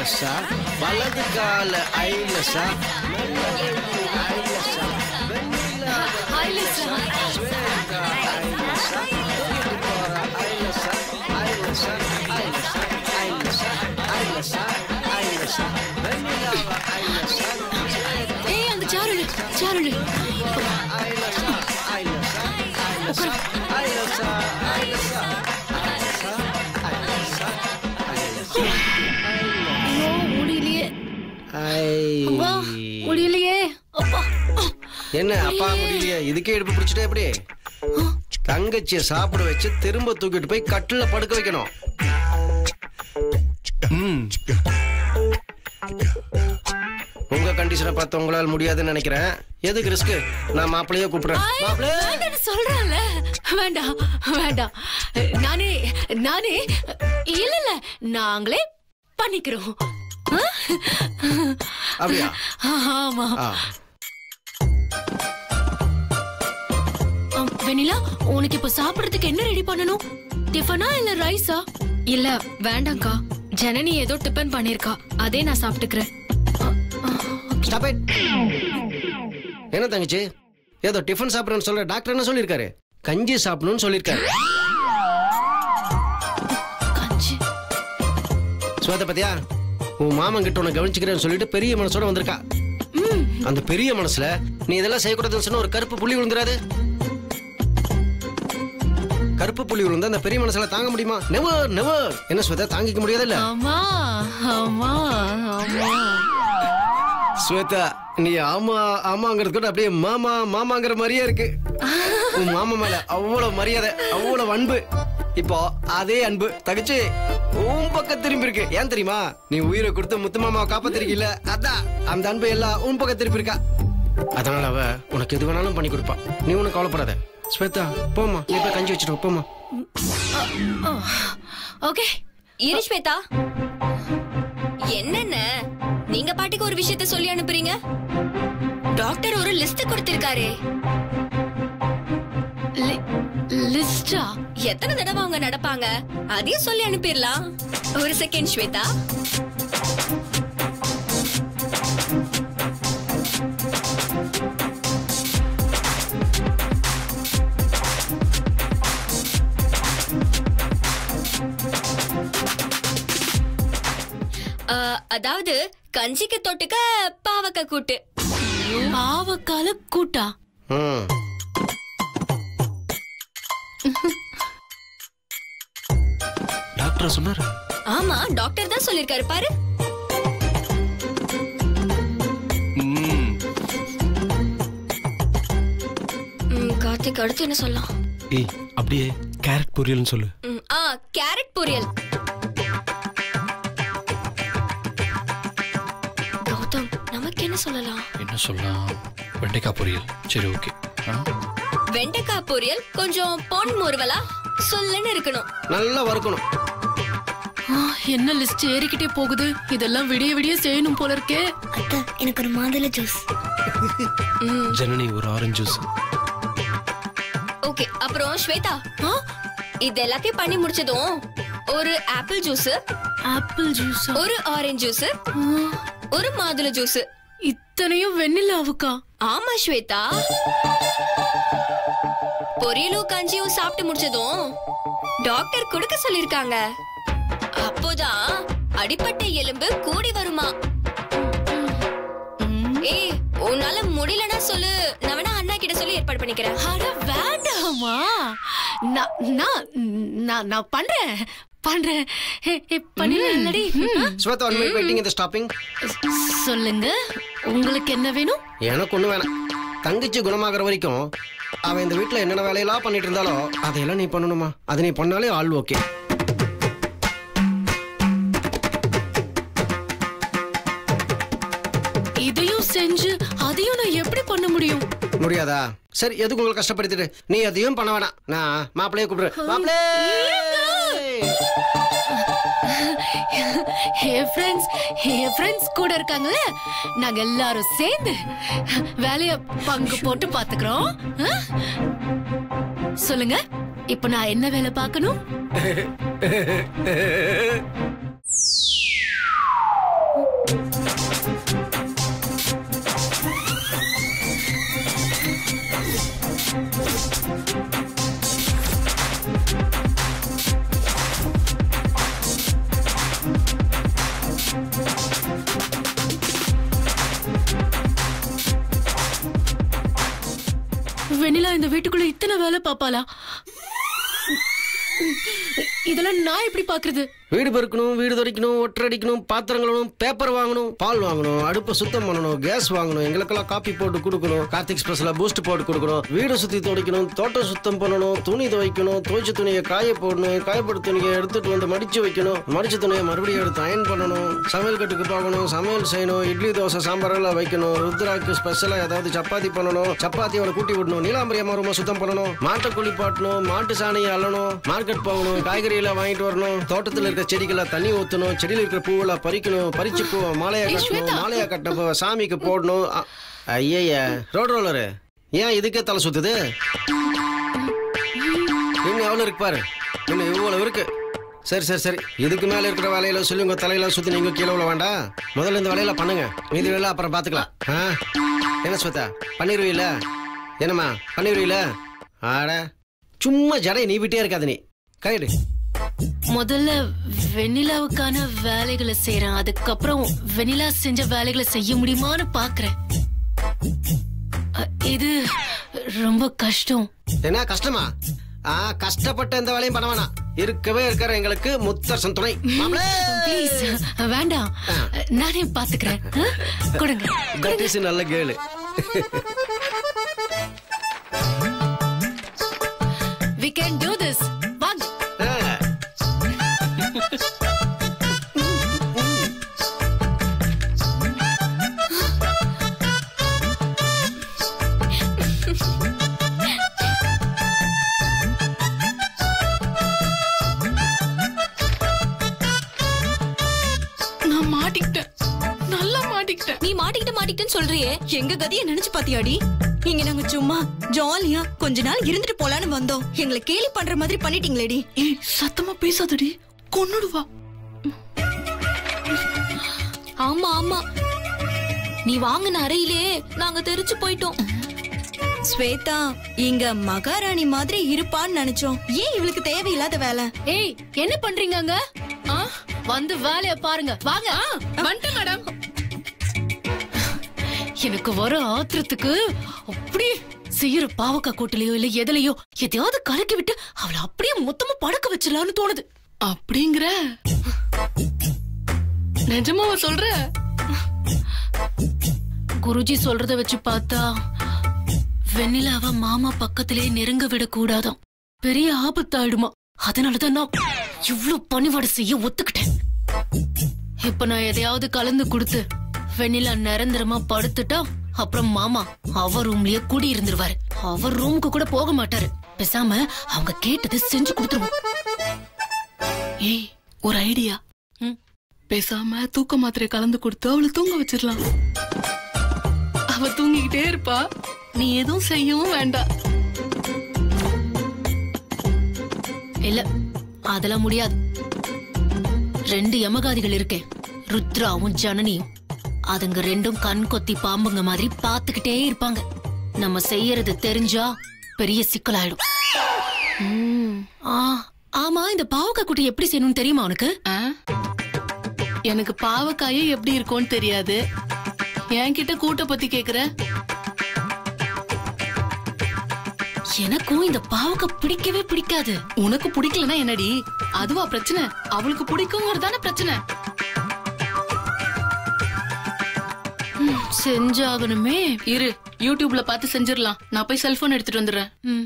ஐலசா வலது கால ஐலசா ஐலசா வெண்ணிலா ஐலசா. ஸ்வேதா ஐலசா தூக்கிட்டு போற ஐலசா ஐலசா ஐலசா ஐலசா ஐலசா ஐலசா வெண்ணிலாவ ஐலசா ஏய் அந்த சாருளு சாருளு ஐலசா ஐலசா ஐலசா ஐலசா ஐலசா ஐலசா ஐலசா ஐலசா ஐயோ முடியலையே அப்பா ஐ முடியலையே அப்பா என்ன அப்பா முடியலையா இதுக்கே இடுப்பு பிடிச்சிட்டே எப்படி தங்கச்சிய சாப்பிட வச்சு திரும்ப தூக்கிட்டு போய் கட்டில படுக்க வைக்கணும் ம். உங்க கண்டிஷனை பார்த்து உங்களால முடியாதுன்னு நினைக்கிறேன் எதுக்கு ரிஸ்க் நான் மாப்பிள்ளையே கூப்பிடுறேன் மாப்பிள்ளை வேண்டாம்னு சொல்றேன்ல வேண்டாம் வேண்டாம் நானே நானே இல்ல இல்ல நாங்களே பண்ணிக்கிறோம் ஆ? அப்படியா ஆமா ஆ. ஆம், வெண்ணிலா உனக்கு இப்ப சாப்பிடுறதுக்கு என்ன ரெடி பண்ணணும் டிஃபனா இல்ல ரைஸா இல்ல வேண்டாம்க்கா ஜனனி ஏதோ டிபன் பண்ணிருக்கா அதே நான் சாப்பிட்டுக்கிறேன் Stop it. என்ன தங்கச்சி ஏதோ டிஃபன் சாப்பிடுறேன்னு சொல்ற டாக்டர் என்ன சொல்லியிருக்காரு கஞ்சி சாப்பிடணும்னு சொல்லியிருக்காரு கஞ்சி சுவேத பத்தியா உன் மாமன் கிட்ட உன்னை கவனிச்சுக்கிறேன்னு சொல்லிட்டு பெரிய மனசோட வந்திருக்கா ம் அந்த பெரிய மனசுல நீ இதெல்லாம் செய்யக்கூடாதுன்னு சொன்னா ஒரு கருப்பு புள்ளி விழுந்துராது கருப்பு புள்ளி விழுந்தா அந்த பெரிய மனசுல தாங்க முடியுமா நெவர் நெவர் என்ன ஸ்வேதா தாங்கிக்க முடியாது இல்ல ஆமா ஆமா ஆமா ஸ்வேதா நீ ஆமா ஆமாங்கிறது கூட அப்படியே மாமா மாமாங்கிற மாதிரியே இருக்கு உன் மாமா மேல அவ்வளவு மரியாதை அவ்வளவு அன்பு இப்போ அதே அன்பு தகச்சு உன் பக்கம் திரும்பி இருக்கு ஏன் தெரியுமா நீ உயிரை கொடுத்து முத்து மாமாவை காப்பாத்திருக்கீல்ல அதான் அந்த அன்பு எல்லாம் உன் பக்கம் திரும்பி இருக்கா அதனால அவ உனக்கு எது வேணாலும் பண்ணி கொடுப்பா நீ ஒன்னும் கவலைப்படாத ஸ்வேதா போமா நீ போய் கஞ்சி வச்சுட்டு வா, போம்மா ஓகே இரு ஸ்வேதா என்னென்ன நீங்க பாட்டுக்கு ஒரு விஷயத்த சொல்லி அனுப்புறீங்க டாக்டர் ஒரு லிஸ்ட் கொடுத்திருக்காரே லிஸ்டா எத்தனை தடவை அவங்க நடப்பாங்க அதையும் சொல்லி அனுப்பிடலாம் ஒரு செகண்ட் ஸ்வேதா அஹ், அதாவது கஞ்சிக்கு தொட்டுக்க பாவக்காய் கூட்டு பாவக்கால கூட்டா ம் டாக்டர் சொன்னாரு ஆமா டாக்டர் தான் சொல்லிருக்காரு பாரு ம், கார்த்திக் அடுத்து என்ன சொல்லலாம் ஏய் அப்படியே கேரட் பொரியல்னு சொல்லு ம், ஆ கேரட் பொரியல் கௌதம் நமக்கு என்ன சொல்லலாம் என்ன சொல்லலாம் வெண்டைக்காய் பொரியல் சரி ஓகே வெண்டைக்காய் பொரியல் கொஞ்சம் பொன் முறுவலா சொல்லுன்னு இருக்கணும் நல்லா வறுக்கணும் ஆ, என்ன லிஸ்ட் ஏறிக்கிட்டே போகுது இதெல்லாம் விடிய விடிய செய்யணும் போல இருக்கே அத்தை எனக்கு ஒரு மாதுளை ஜூஸ் ஜனனி ஒரு ஆரஞ்சு ஜூஸ் ஓகே அப்புறம் ஸ்வேதா ஆ, இது எல்லாத்தையும் பண்ணி முடிச்சதும் ஒரு ஆப்பிள் ஜூஸ் ஆப்பிள் ஜூஸா ஒரு ஆரஞ்சு ஜூஸ் ஆ, ஒரு மாதுளை ஜூஸ் இத்தனையும் வெண்ணிலாவுக்கா ஆமா ஸ்வேதா பொரியலும் கஞ்சியும் சாப்பிட்டு முடிச்சதும் டாக்டர் கொடுக்க சொல்லிருக்காங்க அப்போதான் அடிப்பட்ட எலும்பு கூடி வருமா ஏய் உன்னால முடியலன்னா சொல்லு நான் வேணா அண்ணா கிட்ட சொல்லி ஏற்பாடு பண்ணிக்கிறேன் அட வேண்டாமா நான் நான் நான் நான் பண்றேன் பண்றேன் ஏ, ஏ, பண்ணிடலாம்லடி? ம். ஸ்வேதா ஒன் மினிட் வெயிட்டிங் இந்த ஸ்டாப்பிங் சொல்லுங்க உங்களுக்கு என்ன வேணும் எனக்கு ஒண்ணு வேணாம் தங்கச்சி குணமாகற வரைக்கும் அவன் இந்த வீட்ல என்னென்ன வேலையெல்லாம் பண்ணிட்டு இருந்தாலோ அதையெல்லாம் நீ பண்ணணுமா அதை நீ பண்ணாலே ஆள் ஓகே இதையும் செஞ்சு அதையும் நான் எப்படி பண்ண முடியும் முடியாதா சரி எதுக்கு உங்களை கஷ்டப்படுத்திட்டு நீ எதையும் பண்ண வேணாம் நான் மாப்பிள்ளைய கூப்பிடுறேன் மாப்பிளே என் ஃப்ரெண்ட்ஸ் என் ஃப்ரெண்ட்ஸ் கூட இருக்காங்கல்ல நாங்க எல்லாரும் சேர்ந்து வேலைய பங்கு போட்டு பாத்துக்கிறோம் ஆ? சொல்லுங்க இப்ப நான் என்ன வேலை பார்க்கணும் வெண்ணிலா இந்த வீட்டுக்குள்ள இத்தனை வேலை பாப்பாளா இதெல்லாம் நான் எப்படி பாக்குறது வீடு பெருக்கணும் வீடு துடைக்கணும் ஒட்டடிக்கணும் பாத்திரம் கழுவணும் பேப்பர் வாங்கணும் பால் வாங்கணும் அடுப்பை சுத்தம் பண்ணணும் கேஸ் வாங்கணும் எங்களுக்கெல்லாம் காப்பி போட்டு கொடுக்கணும் கார்த்திக் ஸ்பெஷலா பூஸ்ட் போட்டு கொடுக்கணும் வீடு சுத்தி துடைக்கணும் தோட்டம் சுத்தம் பண்ணணும் துணி துவைக்கணும் துவைச்ச துணியை காய போடணும் காயப்பட்ட துணியை எடுத்துட்டு வந்து மடிச்சு வைக்கணும் மடிச்ச துணியை மறுபடியும் எடுத்து அயன் பண்ணணும் சமையல் கட்டுக்கு போகணும் சமையல் செய்யணும் இட்லி தோசை சாம்பார் எல்லாம் வைக்கணும் ருத்ராக்கு ஸ்பெஷலா ஏதாவது சப்பாத்தி பண்ணணும் சப்பாத்தியோட கூட்டி விடணும் நீலாம்பரி அம்மா ரொம்ப சுத்தம் பண்ணணும் மாட்டை குளிப்பாட்டணும் மாட்டு சாணியை அள்ளணும் மார்க்கெட் போகணும் காய்கறி எல்லாம் வாங்கிட்டு வரணும் தோட்டத்துல இருக்க செடிகளை தண்ணி ஊத்தணும் செடியில இருக்கிற பூவெல்லாம் பறிக்கணும் பறிச்சு பூவை மாலையா கட்டணும் மாலையா கட்ட பூவை சாமிக்கு போடணும் அ- ஐயைய ரோட் ரோலரு ஏன் இதுக்கே தலை சுத்துது இன்னும் எவ்வளவு இருக்கு பாரு இன்னும் இவ்வளவு இருக்கு சரி சரி சரி இதுக்கு மேல இருக்கிற வேலையில சொல்லி உங்க தலையில சுத்தி நீங்க கீழே விழ வேண்டாம் முதல்ல இந்த வேலையில பண்ணுங்க மீதி வேலை அப்புறம் பாத்துக்கலாம் ஆ? என்ன ஸ்வதா பண்ணிடுவீல என்னம்மா பண்ணிடுவீல ஆட சும்மா ஜடை நீ விட்டே இருக்காது நீ கைடு முதல்ல வெண்ணிலாவுக்கான வேலைகளை செய்யறேன் அதுக்கப்புறம் வெண்ணிலா செஞ்ச வேலைகளை செய்ய முடியுமான்னு பாக்குறேன் அ, இது ரொம்ப கஷ்டம் என்ன கஷ்டமா ஆ கஷ்டப்பட்ட எந்த வேலையும் பண்ண வேணாம் இருக்கவே இருக்கிற எங்களுக்கு முத்தரசன் துணை மாப்பிளே! ப்ளீஸ் வேண்டாம் நானே பாத்துக்கிறேன் ஆ? கொடுங்க That is நல்ல கேளு we can do this வாங்க நான் மாட்டிக்கிட்டேன் நல்லா மாட்டிக்கிட்டேன் நீ மாட்டிக்கிட்டு மாட்டிக்கிட்டேன்னு சொல்றியே எங்க கதையை நினைச்சு பாத்தியாடி இங்க நாங்க சும்மா ஜாலியா கொஞ்ச நாள் இருந்துட்டு போலான்னு வந்தோம் எங்களை கேலி பண்ற மாதிரி பண்ணிட்டீங்களேடி ஏய் சத்தமா பேசாதடி கொன்னுடுவா ஆமா ஆமா நீ வாங்கின அறையிலே நாங்க தெரிச்சு போயிட்டோம் ஸ்வேதா இங்க மகாராணி மாதிரி இருப்பான்னு நினைச்சோம் ஏன் இவளுக்கு தேவையில்லாத வேலை ஏய் என்ன பண்றீங்க அங்க ஆ? வந்து வேலைய பாருங்க வாங்க வந்துட்டேன் மேடம் எனக்கு வர ஆத்திரத்துக்கு அப்படியே செய்யற பாவக்கா கூட்டிலையோ இல்ல எதுலயோ எதையாவது கலக்கி விட்டு அவளை அப்படியே மொத்தமா படக்க வச்சிடலாம்னு தோணுது அப்படிங்கிற நிஜமாவா சொல்ற குருஜி சொல்றத வச்சு பார்த்தா வெண்ணிலாவ மாமா பக்கத்திலே நெருங்க விட கூடாதாம் பெரிய ஆபத்தாயிடுமா அதனாலதான் நான் இவ்ளோ பணிவாடு செய்ய ஒத்துக்கிட்டேன் இப்ப நான் எதையாவது கலந்து கொடுத்து வெண்ணிலா நிரந்தரமா படுத்துட்டா அப்புறம் மாமா அவர் ரூம்லயே குடி இருந்துருவாரு அவர் ரூமுக்கு கூட போக மாட்டாரு பேசாம அவங்க கேட்டதை செஞ்சு கொடுத்துருவோம் ஏய் ஒரு ஐடியா ம். பேசாம தூக்க மாத்திரை கலந்து கொடுத்து அவளை தூங்க வச்சிடலாம் அவ தூங்கிக்கிட்டே இருப்பா நீ எதுவும் செய்யவும் வேண்டாம் இல்ல அதெல்லாம் முடியாது ரெண்டு யமகாதிகள் இருக்கேன் ருத்ராவும் ஜனனியும் அதுங்க ரெண்டும் கண் கொத்தி பாம்புங்க மாதிரி பாத்துக்கிட்டே இருப்பாங்க நம்ம செய்யறது தெரிஞ்சா பெரிய சிக்கலாயிடும் ம். ஆ, ஆமா இந்த பாவக்காய் குட்டி எப்படி செய்யணும்னு தெரியுமா உனக்கு ஆ? எனக்கு பாவக்காயே எப்படி இருக்கும்னு தெரியாது என்கிட்ட கூட்ட பத்தி கேக்குற எனக்கும் இந்த பாவக்காய் பிடிக்கவே பிடிக்காது உனக்கு பிடிக்கலனா என்னடி அதுவா பிரச்சனை அவளுக்கு பிடிக்குங்கிறதான பிரச்சனை ம், செஞ்சாகணுமே இரு யூடியூப்ல பார்த்து செஞ்சிடலாம் நான் போய் செல்போன் எடுத்துட்டு வந்துடுறேன் ம்.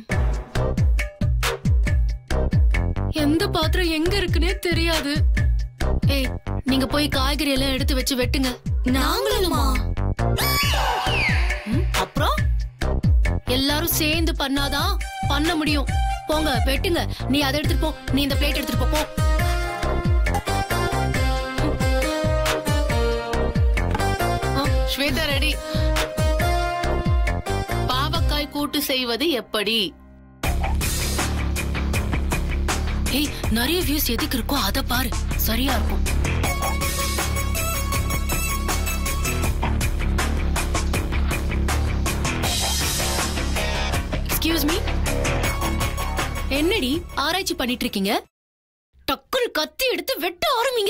எந்த பாத்திரம் எங்க இருக்குன்னே தெரியாது ஏய் நீங்க போய் காய்கறி எல்லாம் எடுத்து வச்சு வெட்டுங்க நாங்களுமா ம், அப்புறம் எல்லாரும் சேர்ந்து பண்ணாதான் பண்ண முடியும் போங்க வெட்டுங்க நீ அதை எடுத்துட்டு போ நீ இந்த பிளேட் எடுத்துட்டு போ, போ ஸ்வேதா ரெடி பாவக்காய் கூட்டு செய்வது எப்படி ஏய் நிறைய வியூஸ் எதுக்கு இருக்கோ அத பாரு சரியா இருக்கும் எக்ஸ்கியூஸ் மீ என்னடி ஆராய்ச்சி பண்ணிட்டு இருக்கீங்க டக்குனு கத்தி எடுத்து வெட்ட ஆரம்பிங்க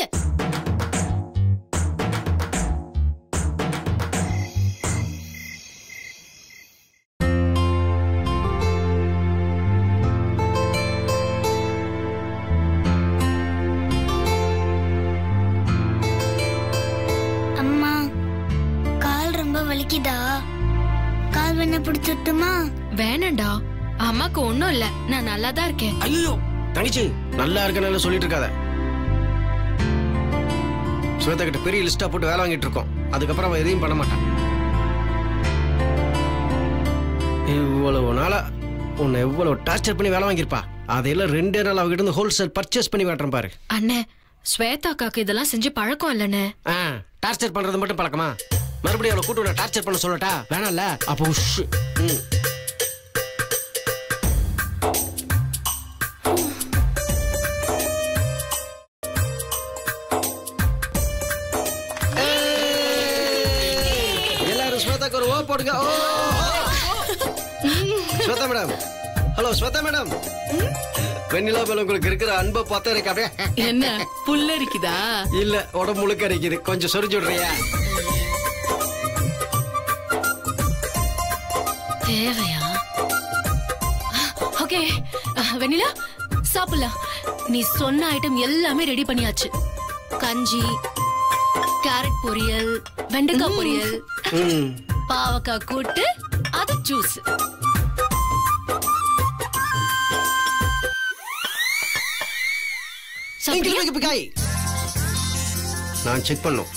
வெண்ணெய் பிடிச்சிட்டுமா வேணாண்டா அம்மாக்கு ஒண்ணும் இல்ல நான் நல்லா தான் இருக்கேன் ஐயோ தங்கச்சி நல்லா இருக்கனால சொல்லிட்டு இருக்காத ஸ்வேதா கிட்ட பெரிய லிஸ்டா போட்டு வேலை வாங்கிட்டு இருக்கோம் அதுக்கப்புறம் அவன் எதையும் பண்ண மாட்டான் இவ்வளவு நாளா உன்னை எவ்வளவு டார்ச்சர் பண்ணி வேலை வாங்கியிருப்பா அதையெல்லாம் ரெண்டே நாள் அவகிட்ட இருந்து ஹோல்சேல் பர்ச்சேஸ் பண்ணி காட்டுறேன் பாரு அண்ணே ஸ்வேதாக்காக்கு இதெல்லாம் செஞ்சு பழக்கம் இல்லனே ஆ டார்ச்சர் பண்றது மட்டும் பழக்கமா மறுபடியும் அவளை கூட்டு உன்னை டார்ச்சர் பண்ண சொல்லட்டா வேணாம்ல அப்போ உஷ் ம் எல்லாரும் ஸ்வேதாக்கு ஒரு ஓ போடுங்க ஓ Shweta madam hello Shweta madam Vennila மேல உங்களுக்கு இருக்கிற அன்பை பார்த்தா எனக்கு அப்படியே என்ன புல்லரிக்குதா இல்ல உடம்பு முழுக்க அரைக்குது கொஞ்சம் சொரிஞ்சு விடுறியா தேவையா ஓகே வெண்ணிலா சாப்பிடலாம் நீ சொன்ன ஐட்டம் எல்லாமே ரெடி பண்ணியாச்சு கஞ்சி கேரட் பொரியல் வெண்டைக்காய் பொரியல் ம் பாவக்காய் கூட்டு அது ஜூஸ் சாப்பிடுறியா? இங்க காய் நான் செக் பண்ணும்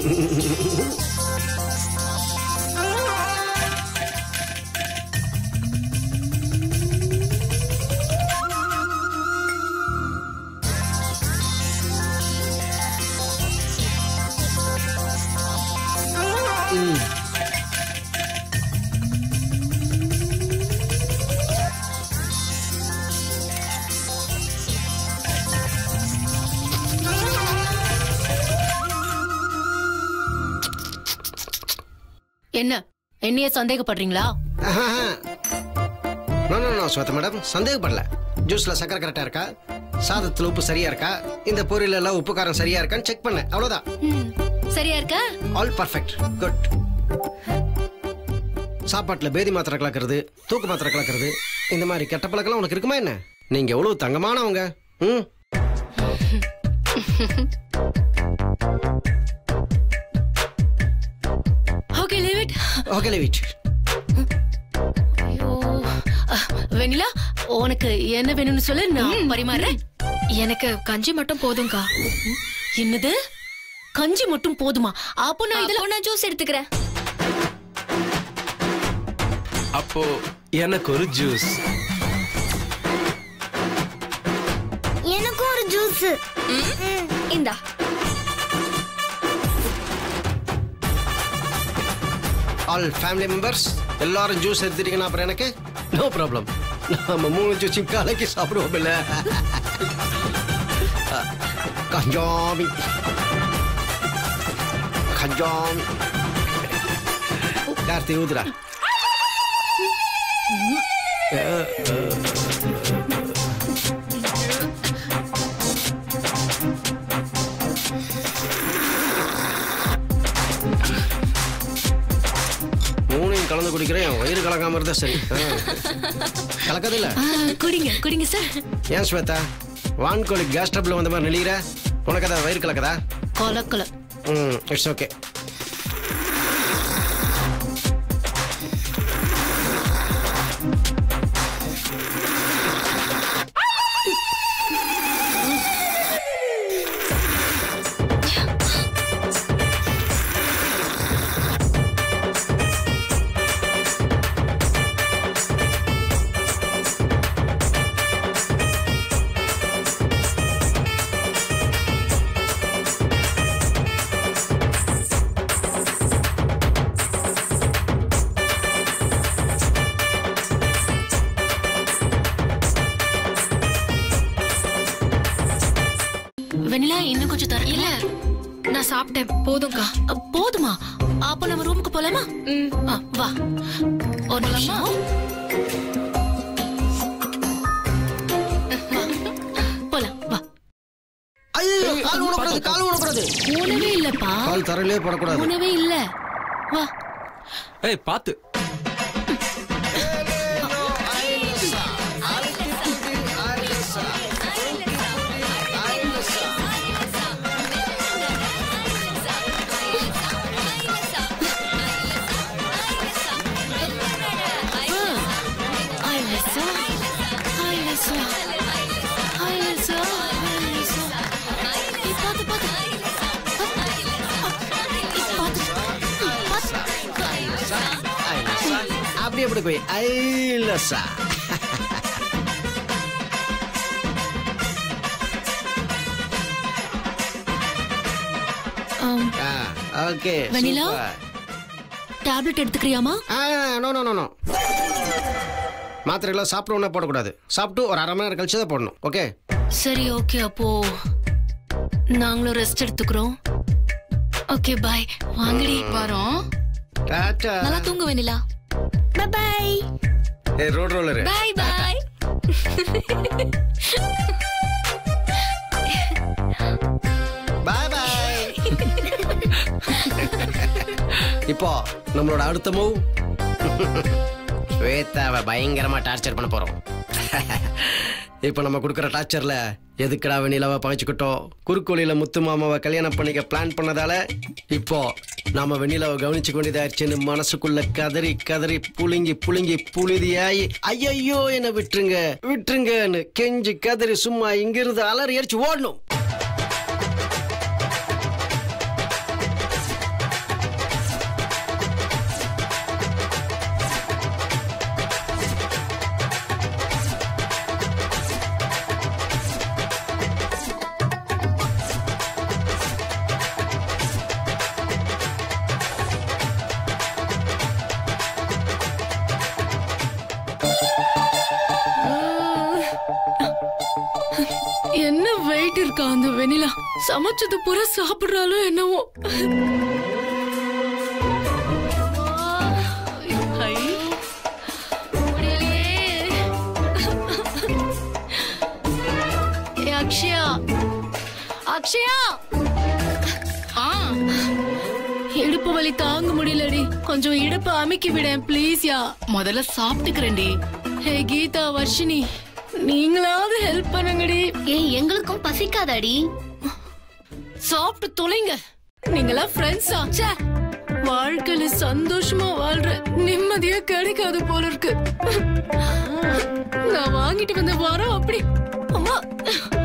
என்ன என்னைய சந்தேகப்படுறீங்களா no no no Shweta madam சந்தேகப்படல ஜூஸ்ல சக்கரை கரெக்டா இருக்கா சாதத்துல உப்பு சரியா இருக்கா இந்த பொரியல் எல்லாம் உப்பு காரம் சரியா இருக்கான்னு செக் பண்ணேன் அவ்வளவுதான் ம், சரியா இருக்கா ஆல் பர்ஃபெக்ட் குட் சாப்பாட்டுல பேதி மாத்திரை கலக்கிறது தூக்கு மாத்திரை கலக்கிறது இந்த மாதிரி கெட்ட பழக்கம்லாம் உனக்கு இருக்குமா என்ன நீங்க எவ்வளவு தங்கமானவங்க ம் okay leave it okay leave it ஐயோ அஹ், வெண்ணிலா உனக்கு என்ன வேணும்னு சொல்லு நான் பரிமாறுறேன் எனக்கு கஞ்சி மட்டும் போதும்க்கா என்னது கஞ்சி மட்டும் போதுமா அப்போ நான் இதுல அப்போ நான் ஜூஸ் எடுத்துக்கிறேன் அப்போ எனக்கு ஒரு ஜூஸ் எனக்கும் ஒரு ஜூஸ் இந்தா ஆல் ஃபேமிலி மெம்பர்ஸ் எல்லாரும் ஜூஸ் எடுத்துட்டீங்கன்னா அப்புறம் எனக்கு நோ ப்ராப்ளம் நம்ம மூணு ஜூஸையும் கலக்கி சாப்பிடுவோம் இல்ல கஞ்சாமி கஞ்சாமி கார்த்தி ஊதுடா மூணையும் கலந்து குடிக்கிறேன் என் வயிறு கலக்காம இருந்தா சரி கலக்காது இல்ல ஆ, குடிங்க குடிங்க சார் ஏன் ஸ்வேதா வான்கோழி கேஸ் ட்ரபிள் வந்த மாதிரி நெளிகிற உனக்கு அதான் வயிறு கலக்குதா கொலக்கல ம் இட்ஸ் ஓகே வெண்ணிலா இன்னும் கொஞ்சம் தர இல்ல நான் சாப்பிட்டேன் போதும்க்கா அ, போதுமா அப்போ நம்ம ரூமுக்கு போலாமா ஆ, வா ஒரு நிமிஷம் வா. போலாம் வா ஐயோ கால் ஊனக்கூடாது கால் ஊனக்கூடாது உணவே இல்லப்பா கால் தரையிலே போடக்கூடாது உணவே இல்ல வா ஏய் பாத்து Lisa. Hi, Lisa. Hi, Lisa. Hi, Lisa. ஏய், பாத்து, பாத்து. ஏய், பாத்து. பாத்து. அப்படி அப்படி போய் ஐலசா ஆம், ஓகே Vanilla? டேப்லெட் எடுத்துக்கிறியாமா நோ நோ நோ நோ மாத்திரைகளை சாப்பிட உடனே போடக்கூடாது சாப்பிட்டு ஒரு அரை மணி நேரம் கழிச்சு தான் போடணும் ஓகே சரி ஓகே அப்போ நாங்களும் ரெஸ்ட் எடுத்துக்கிறோம் ஓகே பாய் வாங்கடி வரோம் டாட்டா நல்லா தூங்க வெண்ணிலா பை ஏ road roller bye bye bye bye இப்போ நம்மளோட அடுத்த மூவ் ஸ்வேதாவை பயங்கரமா டார்ச்சர் பண்ண போறோம் இப்போ நம்ம கொடுக்குற டார்ச்சர்ல எதுக்குடா வெண்ணிலாவை பகைச்சுக்கிட்டோம் குறுக்கோளியில முத்து மாமாவை கல்யாணம் பண்ணிக்க பிளான் பண்ணதால இப்போ நாம வெண்ணிலாவை கவனிச்சுக்க வேண்டியதாயிருச்சுன்னு மனசுக்குள்ள கதறி கதறி புழுங்கி புழுங்கி புழுதியாயி ஐயையோ என்ன விட்டுருங்க விட்டுருங்கன்னு கெஞ்சி கதறி சும்மா இங்கிருந்து அலறி அடிச்சு ஓடணும் என்ன வெயிட் இருக்கா அந்த வெனிலா சமைச்சது பூரா சாப்பிடுறாலோ என்னவோ ஐ, முடியலையே. ஏய், அக்ஷயா அக்ஷயா ஆ இடுப்பு வலி தாங்க முடியலடி கொஞ்சம் இடுப்பு அமுக்கி விடேன் ப்ளீஸ் யா முதல்ல சாப்பிட்டுக்கிறேன்டி ஹே கீதா வர்ஷினி நீங்களாவது ஹெல்ப் பண்ணுங்கடி ஏய் எங்களுக்கும் பசிக்காதாடி சாப்பிட்டு தொலைங்க நீங்களாம் ஃப்ரெண்ட்ஸா ச்சே வாழ்க்கையில சந்தோஷமா வாழ்ற நிம்மதியா கிடைக்காது போல இருக்கு நான் வாங்கிட்டு வந்த வாரம் அப்படி அம்மா